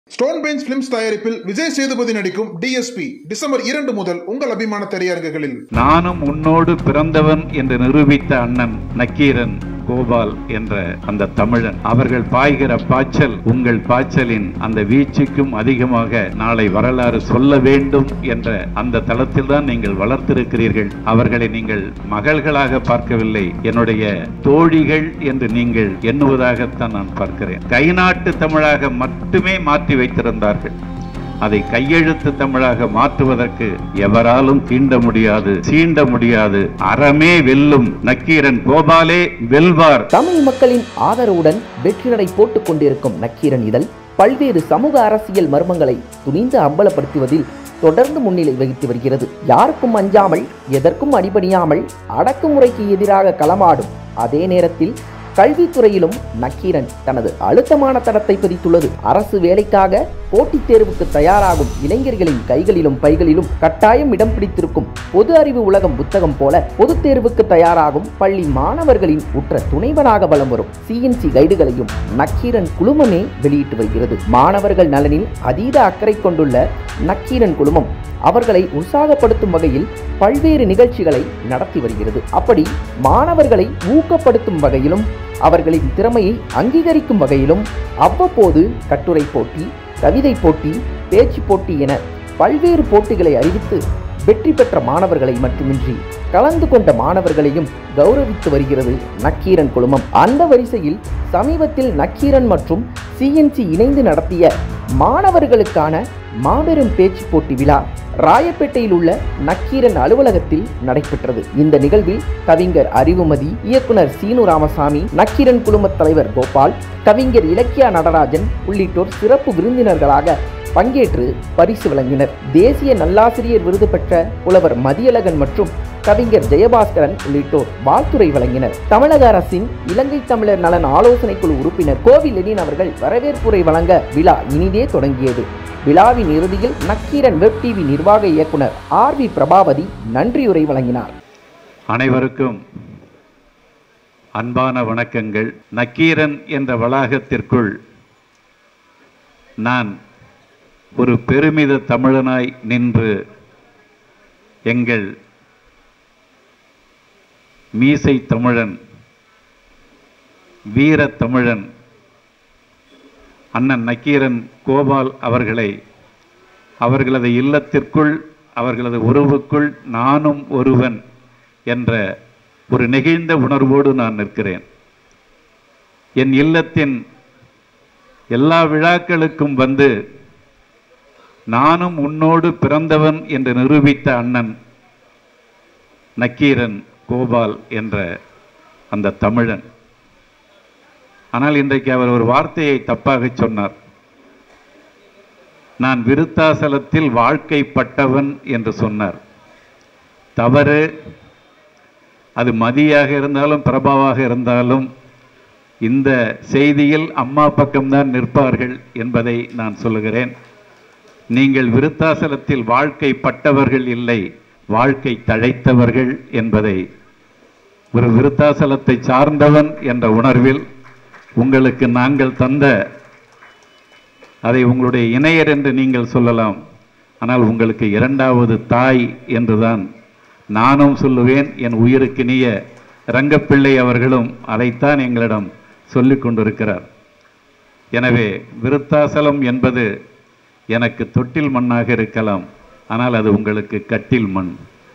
stone bench films தயாரிப்பில் விஜய் சேதுபதி நடிக்கும் DSP December இரண்டு முதல் உங்கள் அபிமான திரையரங்குகளில் நானும் உன்னோடு பிறந்தவன் என்று நிரூபித்த அண்ணன் நக்கீரன் கோபால் என்ற அந்த தமிழன் அவர்கள் பாய்கிற பாய்ச்சல் உங்கள் பாய்ச்சலின் அந்த வீச்சுக்கும் அதிகமாக நாளை வரலாறு சொல்ல வேண்டும் என்ற அந்த தளத்தில் தான் நீங்கள் வளர்த்திருக்கிறீர்கள் அவர்களை நீங்கள் மகள்களாக பார்க்கவில்லை என்னுடைய தோழிகள் என்று நீங்கள் எண்ணுவதாகத்தான் நான் பார்க்கிறேன் கைநாட்டு தமிழாக மட்டுமே மாற்றி வைத்திருந்தார்கள் அதை கையெழுத்து தமிழாக மாற்றுவதற்கு எவராலும் தீண்ட முடியாது சீண்ட முடியாது அறமே வெல்லும் நக்கீரன் கோபாலே வெல்வார் தமிழ் மக்களின் ஆதரவுடன் வெற்றி நடை போட்டுக் கொண்டிருக்கும் நக்கீரன் இதழ் பல்வேறு சமூக அரசியல் மர்மங்களை துணிந்து அம்பலப்படுத்துவதில் தொடர்ந்து முன்னிலை வகித்து வருகிறது யாருக்கும் அஞ்சாமல் எதற்கும் அடிபணியாமல் அடக்குமுறைக்கு எதிராக களமாடும் அதே நேரத்தில் கல்வித்துறையிலும் நக்கீரன் தனது அழுத்தமான தடத்தை பதித்துள்ளது அரசு வேலைக்காக போட்டித் தேர்வுக்கு தயாராகும் இளைஞர்களின் கைகளிலும் பைகளிலும் கட்டாயம் இடம் பிடித்திருக்கும் பொது அறிவு உலகம் புத்தகம் போல பொதுத் தேர்வுக்கு தயாராகும் பள்ளி மாணவர்களின் உற்ற துணைவனாக பலம் வரும் சிஎன்சி கைடுகளையும் நக்கீரன் குழுமமே வெளியிட்டு வருகிறது மாணவர்கள் நலனில் அதீத அக்கறை கொண்டுள்ள நக்கீரன் குழுமம் அவர்களை உற்சாகப்படுத்தும் வகையில் பல்வேறு நிகழ்ச்சிகளை நடத்தி வருகிறது அப்படி மாணவர்களை ஊக்கப்படுத்தும் வகையிலும் அவர்களின் திறமையை அங்கீகரிக்கும் வகையிலும் அவ்வப்போது கட்டுரை போட்டி கவிதை போட்டி பேச்சு போட்டி என பல்வேறு போட்டிகளை அறிவித்து வெற்றி பெற்ற மாணவர்களை மட்டுமின்றி கலந்து கொண்ட மாணவர்களையும் கௌரவித்து வருகிறது நக்கீரன் குழுமம் அந்த வரிசையில் சமீபத்தில் நக்கீரன் மற்றும் சிஎன்சி இணைந்து நடத்திய மாணவர்களுக்கான மாபெரும் பேச்சு போட்டி விழா ராயப்பேட்டையில் உள்ள நக்கீரன் அலுவலகத்தில் நடைபெற்றது இந்த நிகழ்வில் கவிஞர் அறிவுமதி இயக்குனர் சீனு ராமசாமி நக்கீரன் குழுமத் தலைவர் கோபால் கவிஞர் இலக்கியா நடராஜன் உள்ளிட்டோர் சிறப்பு விருந்தினர்களாக பங்கேற்று பரிசு வழங்கினர் தேசிய நல்லாசிரியர் விருது பெற்ற புலவர் மதியழகன் மற்றும் கவிஞர் ஜெயபாஸ்கரன் உள்ளிட்டோர் வாழ்த்துரை வழங்கினர் தமிழக அரசின் இலங்கை தமிழர் நலன் ஆலோசனை குழு உறுப்பினர் கோவி லெனின் அவர்கள் வரவேற்புரை வழங்க விழா இனிதே தொடங்கியது விழாவின் இறுதியில் நக்கீரன் வெப் டிவி நிர்வாக இயக்குனர் ஆர் வி பிரபாவதி நன்றியுரை வழங்கினார் அனைவருக்கும் அன்பான வணக்கங்கள் நக்கீரன் என்ற வளாகத்திற்குள் நான் ஒரு பெருமித தமிழனாய் நின்று எங்கள் மீசை தமிழன் வீர தமிழன் அண்ணன் நக்கீரன் கோபால் அவர்களை அவர்களது இல்லத்திற்குள் அவர்களது உறவுக்குள் நானும் ஒருவன் என்ற ஒரு நெகிழ்ந்த உணர்வோடு நான் நிற்கிறேன் என் இல்லத்தின் எல்லா விழாக்களுக்கும் வந்து நானும் உன்னோடு பிறந்தவன் என்று நிரூபித்த அண்ணன் நக்கீரன் கோபால் என்ற அந்த தமிழன் ஆனால் இன்றைக்கு அவர் ஒரு வார்த்தையை தப்பாக சொன்னார் நான் விருத்தாசலத்தில் வாழ்க்கைப்பட்டவன் என்று சொன்னார் தவறு அது மதியாக இருந்தாலும் பிரபாவாக இருந்தாலும் இந்த செய்தியில் அம்மா பக்கம்தான் நிற்பார்கள் என்பதை நான் சொல்லுகிறேன் நீங்கள் விருத்தாசலத்தில் வாழ்க்கைப்பட்டவர்கள் இல்லை வாழ்க்கை தழைத்தவர்கள் என்பதை ஒரு விருத்தாசலத்தை சார்ந்தவன் என்ற உணர்வில் உங்களுக்கு நாங்கள் தந்த அதை உங்களுடைய இணையர் என்று நீங்கள் சொல்லலாம் ஆனால் உங்களுக்கு இரண்டாவது தாய் என்றுதான் நானும் சொல்லுவேன் என் உயிருக்கினிய ரங்கப்பிள்ளை அவர்களும் அதைத்தான் எங்களிடம் சொல்லிக் கொண்டிருக்கிறார் எனவே விருத்தாசலம் என்பது எனக்கு தொட்டில் மண்ணாக இருக்கலாம் ஆனால் அது உங்களுக்கு கட்டில் மண்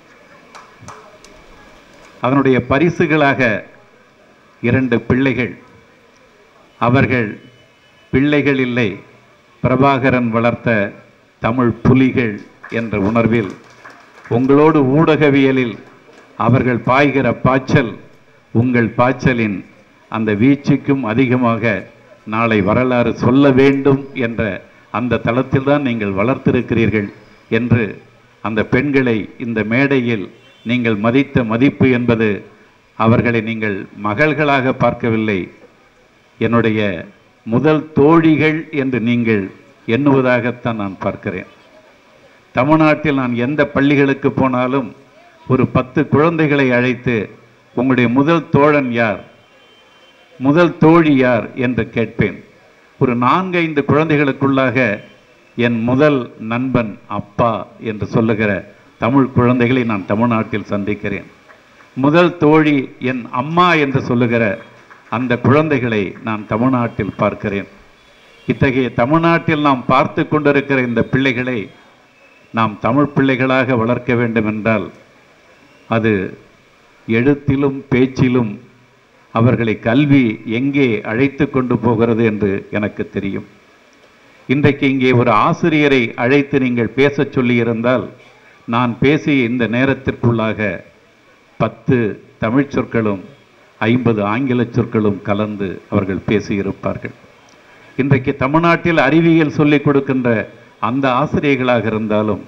அதனுடைய பரிசுகளாக இரண்டு பிள்ளைகள் அவர்கள் பிள்ளைகள் இல்லை பிரபாகரன் வளர்த்த தமிழ் புலிகள் என்ற உணர்வில் உங்களோடு ஊடகவியலில் அவர்கள் பாய்கிற பாய்ச்சல் உங்கள் பாய்ச்சலின் அந்த வீச்சுக்கும் அதிகமாக நாளை வரலாறு சொல்ல வேண்டும் என்ற அந்த தளத்தில் தான் நீங்கள் வளர்த்திருக்கிறீர்கள் என்று அந்த பெண்களை இந்த மேடையில் நீங்கள் மதித்த மதிப்பு என்பது அவர்களை நீங்கள் மகள்களாக பார்க்கவில்லை என்னுடைய முதல் தோழிகள் என்று நீங்கள் எண்ணுவதாகத்தான் நான் பார்க்கிறேன் தமிழ்நாட்டில் நான் எந்த பள்ளிகளுக்கு போனாலும் ஒரு பத்து குழந்தைகளை அழைத்து உங்களுடைய முதல் தோழன் யார் முதல் தோழி யார் என்று கேட்பேன் ஒரு நான்கு ஐந்து குழந்தைகளுக்குள்ளாக என் முதல் நண்பன் அப்பா என்று சொல்லுகிற தமிழ் குழந்தைகளை நான் தமிழ்நாட்டில் சந்திக்கிறேன் முதல் தோழி என் அம்மா என்று சொல்லுகிற அந்த குழந்தைகளை நான் தமிழ்நாட்டில் பார்க்கிறேன் இத்தகைய தமிழ்நாட்டில் நாம் பார்த்து கொண்டிருக்கிற இந்த பிள்ளைகளை நாம் தமிழ் பிள்ளைகளாக வளர்க்க வேண்டும் என்றால் அது எழுத்திலும் பேச்சிலும் அவர்களை கல்வி எங்கே அழைத்து கொண்டு போகிறது என்று எனக்கு தெரியும் இன்றைக்கு இங்கே ஒரு ஆசிரியரை அழைத்து நீங்கள் பேசச் சொல்லியிருந்தால் நான் பேசிய இந்த நேரத்திற்குள்ளாக பத்து தமிழ்ச் சொற்களும் ஐம்பது ஆங்கில சொற்களும் கலந்து அவர்கள் பேசியிருப்பார்கள் இன்றைக்கு தமிழ்நாட்டில் அறிவியல் சொல்லிக் கொடுக்கின்ற அந்த ஆசிரியர்களாக இருந்தாலும்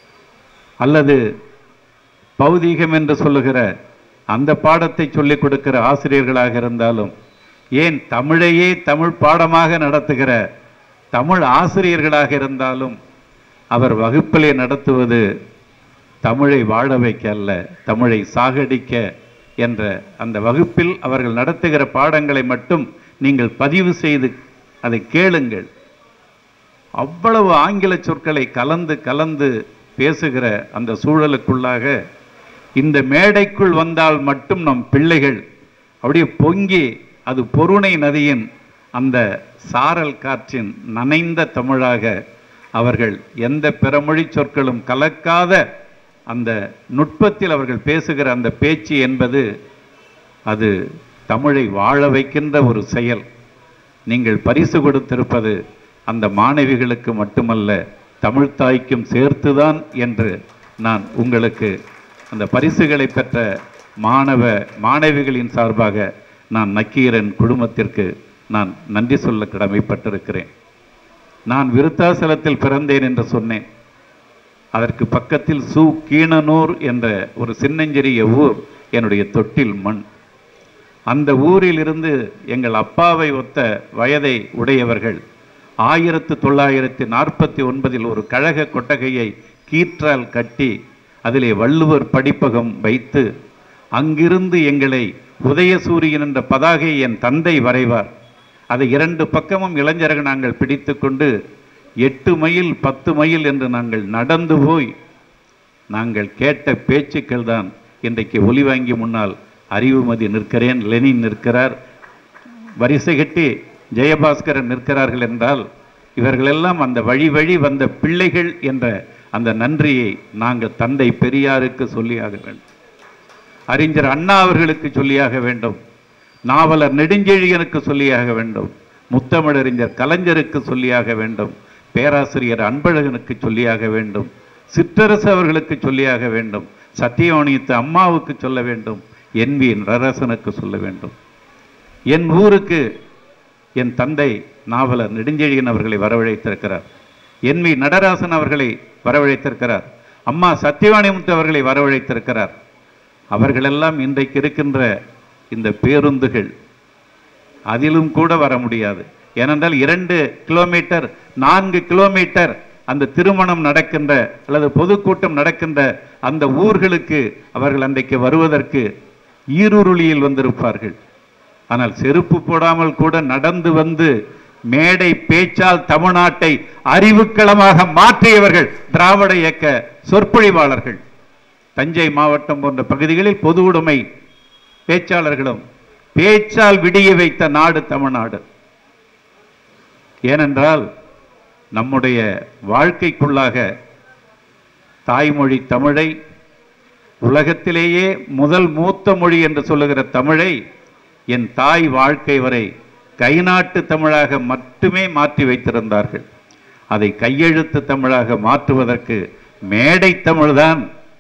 அல்லது பௌதீகம் என்று சொல்லுகிற அந்த பாடத்தை சொல்லிக் கொடுக்கிற ஆசிரியர்களாக இருந்தாலும் ஏன் தமிழையே தமிழ் பாடமாக நடத்துகிற தமிழ் ஆசிரியர்களாக இருந்தாலும் அவர் வகுப்பிலே நடத்துவது தமிழை வாழ வைக்க அல்ல தமிழை சாகடிக்க என்ற அந்த வகுப்பில் அவர்கள் நடத்துகிற பாடங்களை மட்டும் நீங்கள் பதிவு செய்து அதை கேளுங்கள் அவ்வளவு ஆங்கில சொற்களை கலந்து கலந்து பேசுகிற அந்த சூழலுக்குள்ளாக இந்த மேடைக்குள் வந்தால் மட்டும் நம் பிள்ளைகள் அப்படியே பொங்கி அது பொருணை நதியின் அந்த சாரல் காற்றின் நனைந்த தமிழாக அவர்கள் எந்த பிறமொழி சொற்களும் கலக்காத அந்த நுட்பத்தில் அவர்கள் பேசுகிற அந்த பேச்சு என்பது அது தமிழை வாழ வைக்கின்ற ஒரு செயல் நீங்கள் பரிசு கொடுத்திருப்பது அந்த மாணவிகளுக்கு மட்டுமல்ல தமிழ்த்தாய்க்கும் சேர்த்துதான் என்று நான் உங்களுக்கு அந்த பரிசுகளை பெற்ற மாணவ மாணவிகளின் சார்பாக நான் நக்கீரன் குடும்பத்திற்கு நான் நன்றி சொல்ல கடமைப்பட்டிருக்கிறேன் நான் விருத்தாசலத்தில் பிறந்தேன் என்று சொன்னேன் அதற்கு பக்கத்தில் சு கீணனூர் என்ற ஒரு சின்னஞ்சிறிய ஊர் என்னுடைய தொட்டில் மண் அந்த ஊரில் இருந்து எங்கள் அப்பாவை ஒத்த வயதை உடையவர்கள் ஆயிரத்து தொள்ளாயிரத்தி நாற்பத்தி ஒன்பதில் ஒரு கழக கொட்டகையை கீற்றால் கட்டி அதிலே வள்ளுவர் படிப்பகம் வைத்து அங்கிருந்து எங்களை உதயசூரியன் என்ற பதாகையை என் தந்தை வரைவார் அதை இரண்டு பக்கமும் இளைஞர்கள் நாங்கள் பிடித்து கொண்டு எட்டு மைல் பத்து மைல் என்று நாங்கள் நடந்து போய் நாங்கள் கேட்ட பேச்சுக்கள் தான் இன்றைக்கு ஒலிவாங்கி முன்னால் அறிவுமதி நிற்கிறேன் லெனின் நிற்கிறார் வரிசை கட்டி ஜெயபாஸ்கரன் நிற்கிறார்கள் என்றால் இவர்களெல்லாம் அந்த வழி வழி வந்த பிள்ளைகள் என்ற அந்த நன்றியை நாங்கள் தந்தை பெரியாருக்கு சொல்லியாக வேண்டும் அறிஞர் அண்ணா அவர்களுக்கு சொல்லியாக வேண்டும் நாவலர் நெடுஞ்செழியனுக்கு சொல்லியாக வேண்டும் முத்தமிழறிஞர் கலைஞருக்கு சொல்லியாக வேண்டும் பேராசிரியர் அன்பழகனுக்கு சொல்லியாக வேண்டும் சிற்றரசு அவர்களுக்கு சொல்லியாக வேண்டும் சத்தியவாணியத்து அம்மாவுக்கு சொல்ல வேண்டும் என் வி நடராசனுக்கு சொல்ல வேண்டும் என் ஊருக்கு என் தந்தை நாவலர் நெடுஞ்செழியன் அவர்களை வரவழைத்திருக்கிறார் என் வி நடராசன் அவர்களை வரவழைத்திருக்கிறார் அம்மா சத்தியவாணிமுத்து அவர்களை வரவழைத்திருக்கிறார் அவர்களெல்லாம் இன்றைக்கு இருக்கின்ற இந்த பேருந்துகள் அதிலும் கூட வர முடியாது ஏனென்றால் இரண்டு கிலோமீட்டர் நான்கு கிலோமீட்டர் அந்த திருமணம் நடக்கின்ற அல்லது பொதுக்கூட்டம் நடக்கின்ற அந்த ஊர்களுக்கு அவர்கள் அன்றைக்கு வருவதற்கு ஈருருளியில் வந்திருப்பார்கள் ஆனால் செருப்பு போடாமல் கூட நடந்து வந்து மேடை பேச்சால் தமிழ்நாட்டை அறிவுக்களமாக மாற்றியவர்கள் திராவிட இயக்க சொற்பொழிவாளர்கள் தஞ்சை மாவட்டம் போன்ற பகுதிகளில் பொது உடைமை பேச்சாளர்களும் பேச்சால் விடிய வைத்த நாடு தமிழ்நாடு ஏனென்றால் நம்முடைய வாழ்க்கைக்குள்ளாக தாய்மொழி தமிழை உலகத்திலேயே முதல் மூத்த மொழி என்று சொல்லுகிற தமிழை என் தாய் வாழ்க்கை வரை கைநாட்டு தமிழாக மட்டுமே மாற்றி வைத்திருந்தார்கள் அதை கையெழுத்து தமிழாக மாற்றுவதற்கு மேடை தமிழ்தான்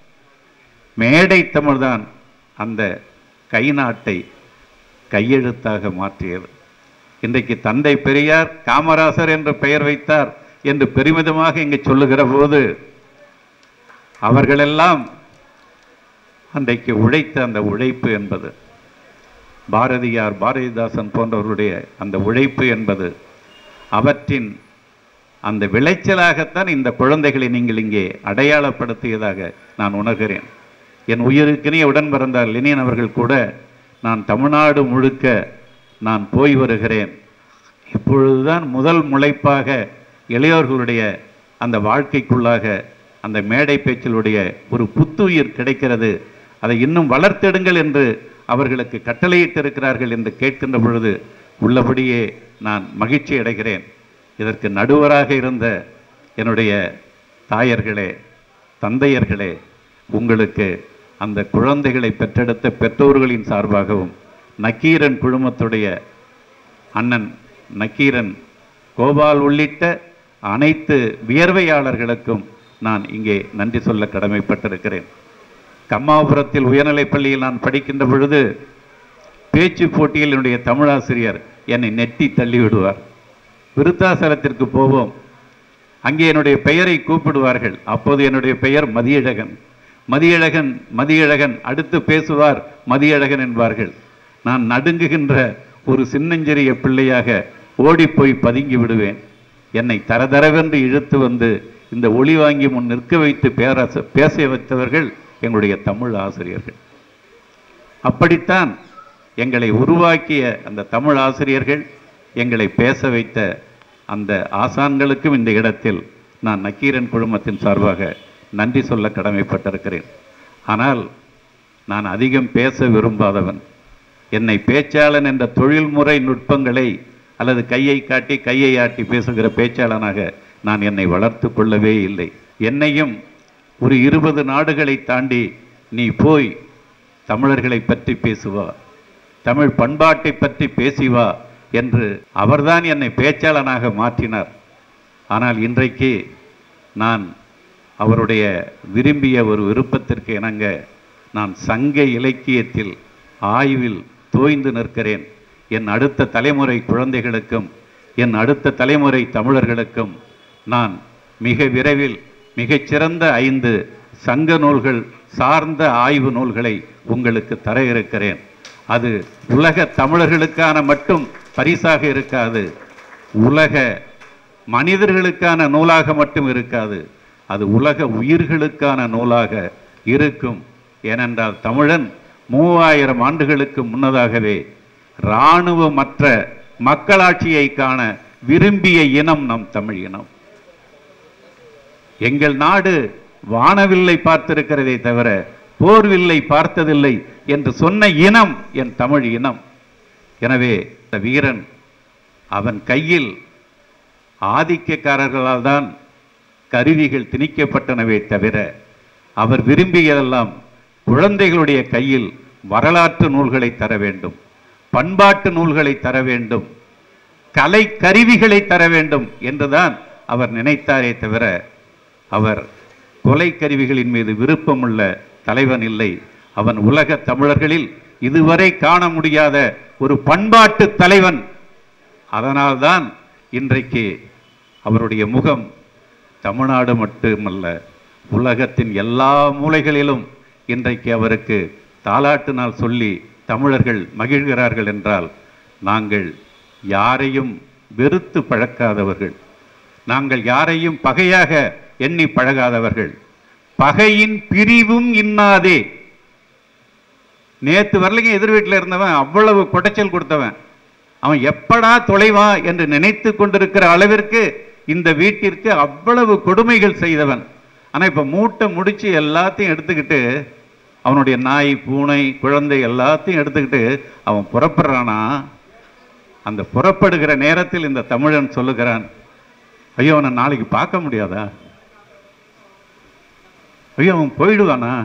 மேடை தமிழ்தான் அந்த கைநாட்டை கையெழுத்தாக மாற்றியது இன்றைக்கு தந்தை பெரியார் காமராசர் என்று பெயர் வைத்தார் என்று பெருமிதமாக இங்கு சொல்லுகிற போது அவர்களெல்லாம் அன்றைக்கு உழைத்த அந்த உழைப்பு என்பது பாரதியார் பாரதிதாசன் போன்றவருடைய அந்த உழைப்பு என்பது அவற்றின் அந்த விளைச்சலாகத்தான் இந்த குழந்தைகளை நீங்கள் இங்கே அடையாளப்படுத்தியதாக நான் உணர்கிறேன் என் உயிருக்கினிய உடன் பிறந்தார் லெனின் அவர்கள் கூட நான் தமிழ்நாடு முழுக்க நான் போய் வருகிறேன் இப்பொழுதுதான் முதல் முளைப்பாக இளையோர்களுடைய அந்த வாழ்க்கைக்குள்ளாக அந்த மேடை பேச்சிலுடைய ஒரு புத்துயிர் கிடைக்கிறது அதை இன்னும் வளர்த்தெடுங்கள் என்று அவர்களுக்கு கட்டளையிட்டிருக்கிறார்கள் என்று கேட்கின்ற பொழுது உள்ளபடியே நான் மகிழ்ச்சி அடைகிறேன் இதற்கு நடுவராக இருந்த என்னுடைய தாயர்களே தந்தையர்களே உங்களுக்கு அந்த குழந்தைகளை பெற்றெடுத்த பெற்றோர்களின் சார்பாகவும் நக்கீரன் குழுமத்துடைய அண்ணன் நக்கீரன் கோபால் உள்ளிட்ட அனைத்து வியர்வையாளர்களுக்கும் நான் இங்கே நன்றி சொல்ல கடமைப்பட்டிருக்கிறேன் கம்மாபுரத்தில் உயர்நிலைப் பள்ளியில் நான் படிக்கின்ற பொழுது பேச்சு போட்டியில் என்னுடைய தமிழாசிரியர் என்னை நெட்டி தள்ளி விடுவார் விருத்தாசலத்திற்கு போவோம் அங்கே என்னுடைய பெயரை கூப்பிடுவார்கள் அப்போது என்னுடைய பெயர் மதியழகன் மதியழகன் மதியழகன் அடுத்து பேசுவார் மதியழகன் என்பார்கள் நான் நடுங்குகின்ற ஒரு சின்னஞ்சிறிய பிள்ளையாக ஓடிப்போய் பதுங்கி விடுவேன் என்னை தரதரவென்று இழுத்து வந்து இந்த ஒளி வாங்கி முன் நிற்க வைத்து பேராச பேச வைத்தவர்கள் எங்களுடைய தமிழ் ஆசிரியர்கள் அப்படித்தான் எங்களை உருவாக்கிய அந்த தமிழ் ஆசிரியர்கள் எங்களை பேச வைத்த அந்த ஆசான்களுக்கும் இந்த இடத்தில் நான் நக்கீரன் குழுமத்தின் சார்பாக நன்றி சொல்ல கடமைப்பட்டிருக்கிறேன் ஆனால் நான் அதிகம் பேச விரும்பாதவன் என்னை பேச்சாளன் என்ற தொழில்முறை நுட்பங்களை அல்லது கையை காட்டி கையை ஆட்டி பேசுகிற பேச்சாளனாக நான் என்னை வளர்த்து கொள்ளவே இல்லை என்னையும் ஒரு இருபது நாடுகளை தாண்டி நீ போய் தமிழர்களை பற்றி பேசுவா தமிழ் பண்பாட்டை பற்றி பேசி வா என்று அவர்தான் என்னை பேச்சாளனாக மாற்றினார் ஆனால் இன்றைக்கு நான் அவருடைய விரும்பிய ஒரு விருப்பத்திற்கு இணங்க நான் சங்க இலக்கியத்தில் ஆய்வில் தோய்ந்து நிற்கிறேன் என் அடுத்த தலைமுறை குழந்தைகளுக்கும் என் அடுத்த தலைமுறை தமிழர்களுக்கும் நான் மிக விரைவில் மிகச்சிறந்த ஐந்து சங்க நூல்கள் சார்ந்த ஆய்வு நூல்களை உங்களுக்கு தர இருக்கிறேன் அது உலக தமிழர்களுக்கான மட்டும் பரிசாக இருக்காது உலக மனிதர்களுக்கான நூலாக மட்டும் இருக்காது அது உலக உயிர்களுக்கான நூலாக இருக்கும் ஏனென்றால் தமிழன் மூவாயிரம் ஆண்டுகளுக்கு முன்னதாகவே இராணுவமற்ற மக்களாட்சியை காண விரும்பிய இனம் நம் தமிழ் இனம் எங்கள் நாடு வானவில்லை பார்த்திருக்கிறதே தவிர போர்வில்லை பார்த்ததில்லை என்று சொன்ன இனம் என் தமிழ் இனம் எனவே இந்த வீரன் அவன் கையில் ஆதிக்கக்காரர்களால் தான் கருவிகள் திணிக்கப்பட்டனவே தவிர அவர் விரும்பியதெல்லாம் குழந்தைகளுடைய கையில் வரலாற்று நூல்களை தர வேண்டும் பண்பாட்டு நூல்களை தர வேண்டும் கலை கருவிகளை தர வேண்டும் என்றுதான் அவர் நினைத்தாரே தவிர அவர் கொலை கருவிகளின் மீது விருப்பமுள்ள தலைவன் இல்லை அவன் உலக தமிழர்களில் இதுவரை காண முடியாத ஒரு பண்பாட்டு தலைவன் அதனால்தான் இன்றைக்கு அவருடைய முகம் தமிழ்நாடு மட்டுமல்ல உலகத்தின் எல்லா மூலைகளிலும் இன்றைக்கு அவருக்கு தாலாட்டு நாள் சொல்லி தமிழர்கள் மகிழ்கிறார்கள் என்றால் நாங்கள் யாரையும் வெறுத்து பழக்காதவர்கள் நாங்கள் யாரையும் பகையாக எண்ணி பழகாதவர்கள் பகையின் பிரிவும் இன்னாதே நேத்து வரலைங்க எதிர் வீட்டில் இருந்தவன் அவ்வளவு குடைச்சல் கொடுத்தவன் அவன் எப்படா தொலைவா என்று நினைத்து கொண்டிருக்கிற அளவிற்கு இந்த வீட்டிற்கு அவ்வளவு கொடுமைகள் செய்தவன் ஆனா இப்ப மூட்டை முடிச்சு எல்லாத்தையும் எடுத்துக்கிட்டு அவனுடைய நாய் பூனை குழந்தை எல்லாத்தையும் எடுத்துக்கிட்டு அவன் புறப்படுறானா அந்த புறப்படுகிற நேரத்தில் இந்த தமிழன் சொல்லுகிறான் ஐயோ அவனை நாளைக்கு பார்க்க முடியாதா ஐயோ அவன் போயிடுவானா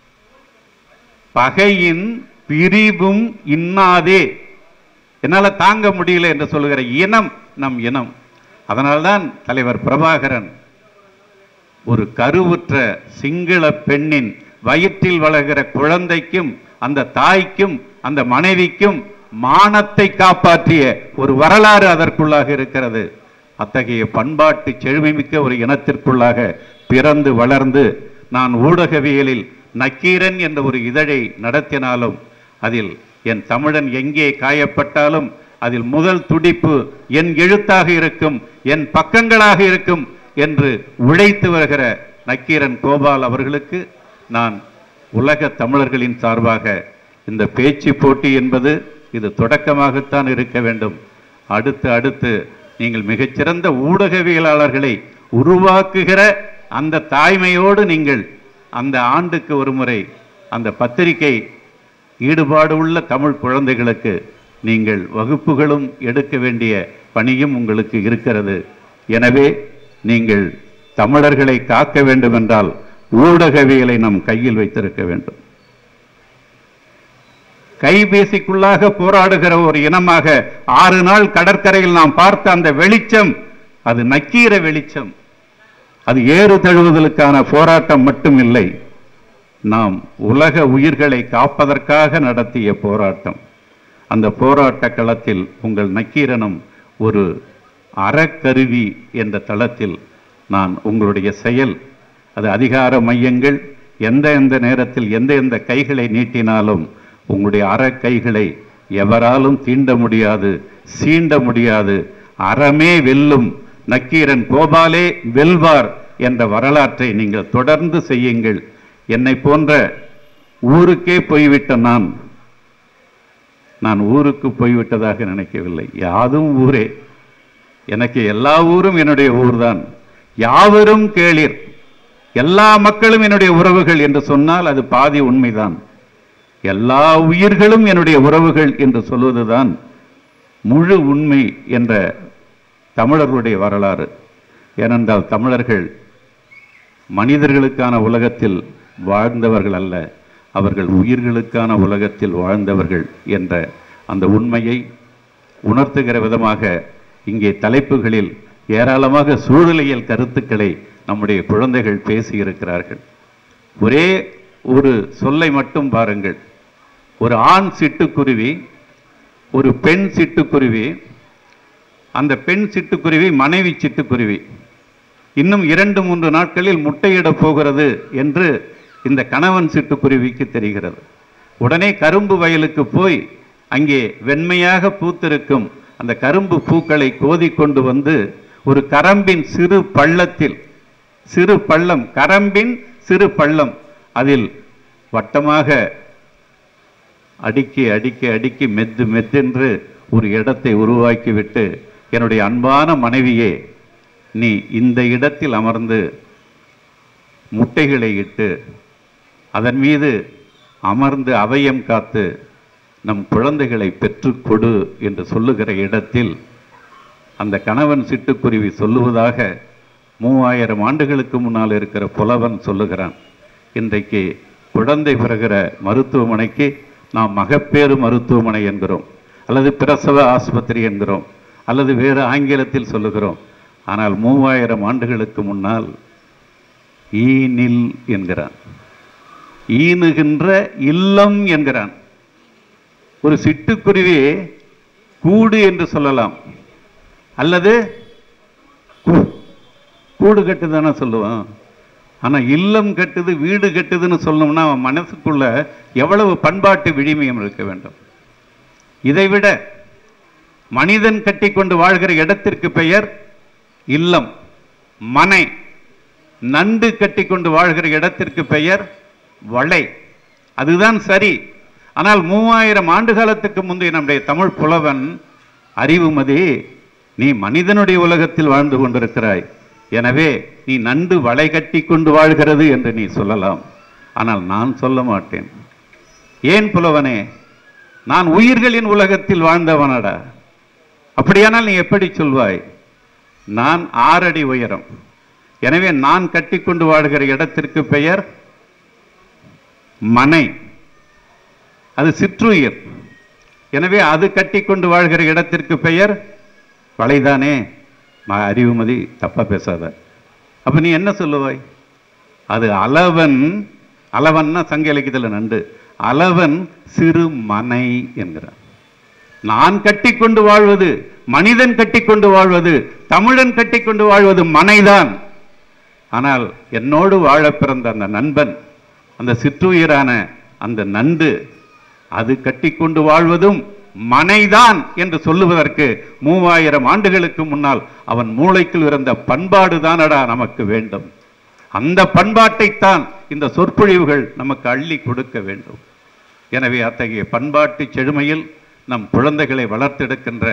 பகையின் பிரிவும் இன்னாதே என்னால தாங்க முடியல என்று சொல்லுகிற இனம் நம் இனம் அதனால்தான் தலைவர் பிரபாகரன் ஒரு கருவுற்ற சிங்கள பெண்ணின் வயிற்றில் வளர்கிற குழந்தைக்கும் அந்த தாய்க்கும் அந்த மனைவிக்கும் மானத்தை காப்பாற்றிய ஒரு வரலாறு அதற்குள்ளாக இருக்கிறது அத்தகைய பண்பாட்டு செழுமைமிக்க ஒரு இனத்திற்குள்ளாக பிறந்து வளர்ந்து நான் ஊடகவியலில் நக்கீரன் என்ற ஒரு இதழை நடத்தினாலும் அதில் என் தமிழன் எங்கே காயப்பட்டாலும் அதில் முதல் துடிப்பு என் எழுத்தாக இருக்கும் என் பக்கங்களாக இருக்கும் என்று உழைத்து வருகிற நக்கீரன் கோபால் அவர்களுக்கு நான் உலக தமிழர்களின் சார்பாக இந்த பேச்சு போட்டி என்பது இது தொடக்கமாகத்தான் இருக்க வேண்டும் அடுத்து அடுத்து நீங்கள் மிகச்சிறந்த ஊடகவியலாளர்களை உருவாக்குகிற அந்த தாய்மையோடு நீங்கள் அந்த ஆண்டுக்கு ஒரு முறை அந்த பத்திரிகை ஈடுபாடு உள்ள தமிழ் குழந்தைகளுக்கு நீங்கள் வகுப்புகளும் எடுக்க வேண்டிய பணியும் உங்களுக்கு இருக்கிறது எனவே நீங்கள் தமிழர்களை காக்க வேண்டுமென்றால் ஊடகவியலை நம் கையில் வைத்திருக்க வேண்டும் கைபேசிக்குள்ளாக போராடுகிற ஒரு இனமாக ஆறு நாள் கடற்கரையில் நாம் பார்த்த அந்த வெளிச்சம் அது நக்கீர வெளிச்சம் அது ஏறு தழுவுதலுக்கான போராட்டம் மட்டும் இல்லை நாம் உலக உயிர்களை காப்பதற்காக நடத்திய போராட்டம் அந்த போராட்ட களத்தில் உங்கள் நக்கீரனும் ஒரு அறக்கருவி என்ற தளத்தில் நான் உங்களுடைய செயல் அது அதிகார மையங்கள் எந்த எந்த நேரத்தில் எந்த எந்த கைகளை நீட்டினாலும் உங்களுடைய அறக்கைகளை எவராலும் தீண்ட முடியாது சீண்ட முடியாது அறமே வெல்லும் நக்கீரன் கோபாலே வெல்வார் என்ற வரலாற்றை நீங்கள் தொடர்ந்து செய்யுங்கள் என்னை போன்ற ஊருக்கே போய்விட்ட நான் நான் ஊருக்கு போய்விட்டதாக நினைக்கவில்லை யாதும் ஊரே எனக்கு எல்லா ஊரும் என்னுடைய ஊர்தான் யாவரும் கேளீர் எல்லா மக்களும் என்னுடைய உறவுகள் என்று சொன்னால் அது பாதி உண்மைதான் எல்லா உயிர்களும் என்னுடைய உறவுகள் என்று சொல்வதுதான் முழு உண்மை என்ற தமிழர்களுடைய வரலாறு ஏனென்றால் தமிழர்கள் மனிதர்களுக்கான உலகத்தில் வாழ்ந்தவர்கள் அல்ல அவர்கள் உயிர்களுக்கான உலகத்தில் வாழ்ந்தவர்கள் என்ற அந்த உண்மையை உணர்த்துகிற விதமாக இங்கே தலைப்புகளில் ஏராளமாக சூழலியல் கருத்துக்களை நம்முடைய குழந்தைகள் பேசியிருக்கிறார்கள் ஒரே ஒரு சொல்லை மட்டும் பாருங்கள் ஒரு ஆண் சிட்டுக்குருவி ஒரு பெண் சிட்டுக்குருவி அந்த பெண் சிட்டுக்குருவி மனைவி சிட்டுக்குருவி இன்னும் இரண்டு மூன்று நாட்களில் முட்டையிடப் போகிறது என்று இந்த கணவன் சிட்டுக்குருவிக்கு தெரிகிறது உடனே கரும்பு வயலுக்கு போய் அங்கே வெண்மையாக பூத்திருக்கும் அந்த கரும்பு பூக்களை கோதி கொண்டு வந்து ஒரு கரம்பின் சிறு பள்ளத்தில் சிறு பள்ளம் கரம்பின் சிறு பள்ளம் அதில் வட்டமாக அடுக்கி அடுக்கி அடுக்கி மெத்து மெத்தென்று ஒரு இடத்தை உருவாக்கிவிட்டு என்னுடைய அன்பான மனைவியே நீ இந்த இடத்தில் அமர்ந்து முட்டைகளை இட்டு அதன் மீது அமர்ந்து அவயம் காத்து நம் குழந்தைகளை பெற்றுக் கொடு என்று சொல்லுகிற இடத்தில் அந்த கணவன் சிட்டுக்குருவி சொல்லுவதாக மூவாயிரம் ஆண்டுகளுக்கு முன்னால் இருக்கிற புலவன் சொல்லுகிறான் இன்றைக்கு குழந்தை பிறகிற மருத்துவமனைக்கு நாம் மகப்பேறு மருத்துவமனை என்கிறோம் அல்லது பிரசவ ஆஸ்பத்திரி என்கிறோம் அல்லது வேறு ஆங்கிலத்தில் சொல்லுகிறோம் ஆனால் மூவாயிரம் ஆண்டுகளுக்கு முன்னால் ஈனில் என்கிறான் ஈனுகின்ற இல்லம் என்கிறான் ஒரு சிட்டுக்குருவி கூடு என்று சொல்லலாம் அல்லது கூ- கூடு கட்டுதானே சொல்லுவான் ஆனா இல்லம் கட்டுது வீடு கட்டுதுன்னு சொல்லணும்னா அவன் மனசுக்குள்ள எவ்வளவு பண்பாட்டு விழிமயம் இருக்க வேண்டும் இதைவிட மனிதன் கட்டிக்கொண்டு வாழ்கிற இடத்திற்கு பெயர் இல்லம் மனை நண்டு கட்டிக்கொண்டு வாழ்கிற இடத்திற்கு பெயர் வளை அதுதான் சரி ஆனால் மூவாயிரம் ஆண்டு காலத்துக்கு முந்தைய நம்முடைய தமிழ் புலவன் அறிவுமதி நீ மனிதனுடைய உலகத்தில் வாழ்ந்து கொண்டிருக்கிறாய் எனவே நீ நண்டு வளை கட்டி கொண்டு வாழ்கிறது என்று நீ சொல்லலாம் ஆனால் நான் சொல்ல மாட்டேன் ஏன் புலவனே நான் உயிர்களின் உலகத்தில் வாழ்ந்தவனடா அப்படியானால் நீ எப்படி சொல்வாய் நான் ஆறடி உயரம் எனவே நான் கட்டிக்கொண்டு வாழ்கிற இடத்திற்கு பெயர் மனை அது சிற்றுயிர் எனவே அது கட்டிக்கொண்டு வாழ்கிற இடத்திற்கு பெயர் வளைதானே ம- அறிவுமதி தப்பா பேசாத அப்ப நீ என்ன சொல்லுவாய் அது அளவன் அளவன்னா சங்க இலக்கியத்தில் நண்டு அளவன் சிறு மனை என்கிறான் நான் கட்டிக்கொண்டு வாழ்வது மனிதன் கட்டிக்கொண்டு வாழ்வது தமிழன் கட்டிக்கொண்டு வாழ்வது மனைதான் ஆனால் என்னோடு வாழ பிறந்த அந்த நண்பன் அந்த சிற்றுயிரான அந்த நண்டு அது கட்டிக்கொண்டு வாழ்வதும் மனைதான் என்று சொல்லுவதற்கு மூவாயிரம் ஆண்டுகளுக்கு முன்னால் அவன் மூளைக்குள் இருந்த பண்பாடு தானடா நமக்கு வேண்டும் அந்த பண்பாட்டைத்தான் இந்த சொற்பொழிவுகள் நமக்கு அள்ளி கொடுக்க வேண்டும் எனவே அத்தகைய பண்பாட்டு செழுமையில் நம் குழந்தைகளை வளர்த்தெடுக்கின்ற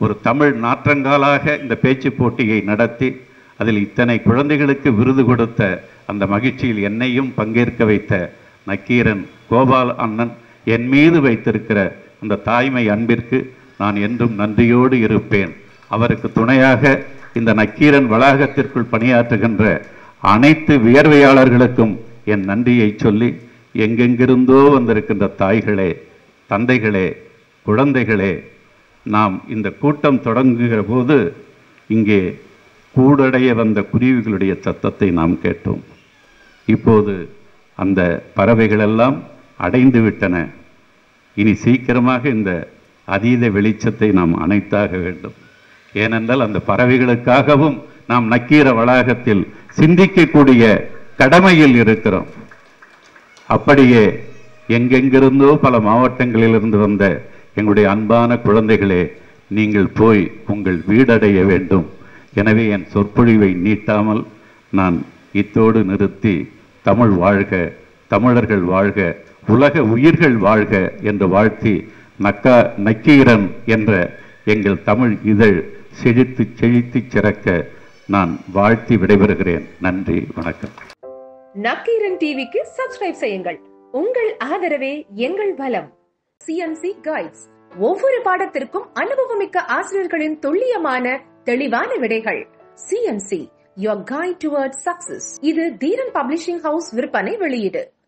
ஒரு தமிழ் நாற்றங்காலாக இந்த பேச்சு போட்டியை நடத்தி அதில் இத்தனை குழந்தைகளுக்கு விருது கொடுத்த அந்த மகிழ்ச்சியில் என்னையும் பங்கேற்க வைத்த நக்கீரன் கோபால் அண்ணன் என் மீது வைத்திருக்கிற அந்த தாய்மை அன்பிற்கு நான் என்றும் நன்றியோடு இருப்பேன் அவருக்கு துணையாக இந்த நக்கீரன் வளாகத்திற்குள் பணியாற்றுகின்ற அனைத்து வியர்வையாளர்களுக்கும் என் நன்றியை சொல்லி எங்கெங்கிருந்தோ வந்திருக்கின்ற தாய்களே தந்தைகளே குழந்தைகளே நாம் இந்த கூட்டம் தொடங்குகிற போது இங்கே கூடடைய வந்த குருவிகளுடைய சத்தத்தை நாம் கேட்டோம் இப்போது அந்த பறவைகளெல்லாம் அடைந்து விட்டன இனி சீக்கிரமாக இந்த அதீத வெளிச்சத்தை நாம் அணைத்தாக வேண்டும் ஏனென்றால் அந்த பறவைகளுக்காகவும் நாம் நக்கீர வளாகத்தில் சிந்திக்கக்கூடிய கடமையில் இருக்கிறோம் அப்படியே எங்கெங்கிருந்தோ பல மாவட்டங்களிலிருந்து வந்த எங்களுடைய அன்பான குழந்தைகளே நீங்கள் போய் உங்கள் வீடடைய வேண்டும் எனவே என் சொற்பொழிவை நீட்டாமல் நான் இத்தோடு நிறுத்தி தமிழ் வாழ்க தமிழர்கள் வாழ்க உலக உயிர்கள் வாழ்க என்று வாழ்த்தி நக்கா நக்கீரன் என்ற எங்கள் தமிழ் இதழ் செழித்து செழித்து சிறக்க நான் வாழ்த்தி விடைபெறுகிறேன் நன்றி வணக்கம் நக்கீரன் டிவிக்கு சப்ஸ்கிரைப் செய்யுங்கள் உங்கள் ஆதரவே எங்கள் பலம் சிஎன்சி கைட்ஸ் ஒவ்வொரு பாடத்திற்கும் அனுபவமிக்க ஆசிரியர்களின் துல்லியமான தெளிவான விடைகள் CNC your guide toward success இது தீரன் பப்ளிஷிங் ஹவுஸ் விற்பனை வெளியீடு